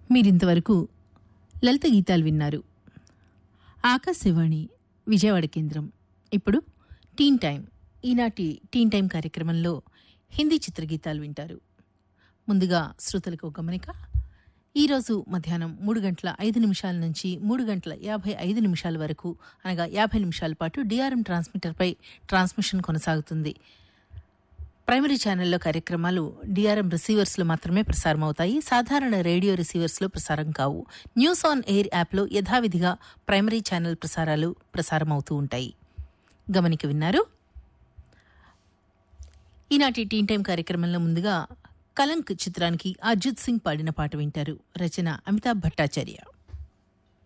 మీరింతవరకు లలిత గీతాలు విన్నారు ఆకాశవాణి విజయవాడ కేంద్రం ఇప్పుడు టీన్ టైం ఈనాటి టీన్ టైం కార్యక్రమంలో హిందీ చిత్రగీతాలు వింటారు ముందుగా శ్రోతలకు ఒక గమనిక ఈరోజు మధ్యాహ్నం మూడు గంటల ఐదు నిమిషాల నుంచి మూడు గంటల యాభై ఐదు నిమిషాల వరకు అనగా యాభై నిమిషాల పాటు డిఆర్ఎం ట్రాన్స్మిటర్పై ట్రాన్స్మిషన్ కొనసాగుతుంది ప్రైమరీ ఛానల్లో కార్యక్రమాలు డిఆర్ఎం రిసీవర్స్లో మాత్రమే ప్రసారం అవుతాయి సాధారణ రేడియో రిసీవర్స్లో ప్రసారం కావు న్యూస్ ఆన్ ఎయిర్ యాప్లో యథావిధిగా ప్రైమరీ ఛానల్ ప్రసారాలు ప్రసారం అవుతూ ఉంటాయి గమనిక విన్నారు ఈనాటి టీన్ టైం కార్యక్రమంలో ముందుగా కలంక్ చిత్రానికి అర్జిత్ సింగ్ పాడిన పాట వింటారు రచన అమితాబ్ భట్టాచార్య